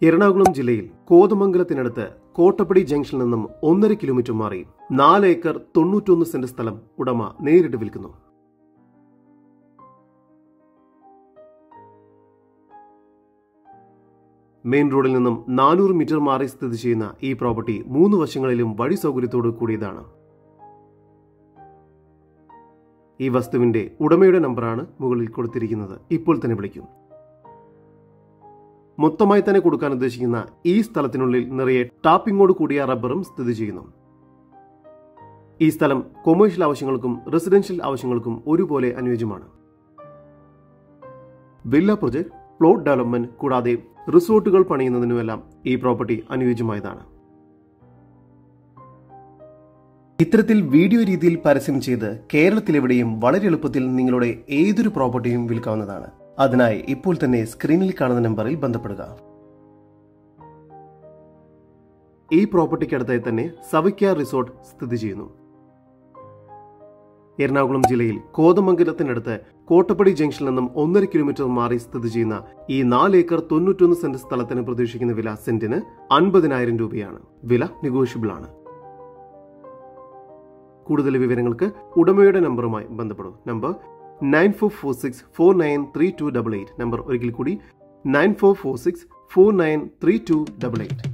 എറണാകുളം ജില്ലയിൽ കോതമംഗലത്തിനടുത്ത് കോട്ടപ്പടി ജംഗ്ഷനിൽ നിന്നും ഒന്നര കിലോമീറ്റർ മാറി നാല് ഏക്കർ തൊണ്ണൂറ്റൊന്ന് സെന്റ് സ്ഥലം ഉടമ നേരിട്ട് വിൽക്കുന്നു മെയിൻ റോഡിൽ നിന്നും നാനൂറ് മീറ്റർ മാറി സ്ഥിതി ചെയ്യുന്ന ഈ പ്രോപ്പർട്ടി മൂന്ന് വശങ്ങളിലും വഴി സൗകര്യത്തോടു കൂടിയതാണ് ഈ വസ്തുവിന്റെ ഉടമയുടെ നമ്പറാണ് മുകളിൽ കൊടുത്തിരിക്കുന്നത് ഇപ്പോൾ തന്നെ വിളിക്കും മൊത്തമായി തന്നെ കൊടുക്കാൻ ഉദ്ദേശിക്കുന്ന ഈ സ്ഥലത്തിനുള്ളിൽ നിറയെ ടാപ്പിങ്ങോട് കൂടിയ റബ്ബറും സ്ഥിതി ചെയ്യുന്നു ഈ സ്ഥലം കൊമേഴ്ഷ്യൽ ആവശ്യങ്ങൾക്കും റെസിഡൻഷ്യൽ ആവശ്യങ്ങൾക്കും ഒരുപോലെ അനുയോജ്യമാണ് വില്ല പ്രൊജക്ട് പ്ലോട്ട് ഡെവലപ്മെന്റ് കൂടാതെ റിസോർട്ടുകൾ പണിയുന്നതിനുമെല്ലാം ഈ പ്രോപ്പർട്ടി അനുയോജ്യമായതാണ് ഇത്തരത്തിൽ വീഡിയോ രീതിയിൽ പരസ്യം ചെയ്ത് കേരളത്തിലെവിടെയും വളരെ എളുപ്പത്തിൽ നിങ്ങളുടെ ഏതൊരു പ്രോപ്പർട്ടിയും വിൽക്കാവുന്നതാണ് അതിനായി ഇപ്പോൾ തന്നെ സ്ക്രീനിൽ കാണുന്ന നമ്പറിൽ ബന്ധപ്പെടുക ഈ പ്രോപ്പർട്ടിക്കടുത്തായി തന്നെ സവിക്ക റിസോർട്ട് സ്ഥിതി ചെയ്യുന്നു എറണാകുളം ജില്ലയിൽ കോതമംഗലത്തിനടുത്ത് കോട്ടപ്പടി ജംഗ്ഷനിൽ നിന്നും ഒന്നര കിലോമീറ്റർ മാറി സ്ഥിതി ചെയ്യുന്ന ഈ നാല് ഏക്കർ തൊണ്ണൂറ്റൊന്ന് സെന്റ് സ്ഥലത്തിന് പ്രതീക്ഷിക്കുന്ന വില സെന്റിന് അൻപതിനായിരം രൂപയാണ് വില നെഗോഷ്യബിൾ ആണ് കൂടുതൽ വിവരങ്ങൾക്ക് ഉടമയുടെ നമ്പറുമായി ബന്ധപ്പെടും number nine four four six four nine three two double eight number ഒരിക്കൽ കൂടി nine four four six four nine three two double eight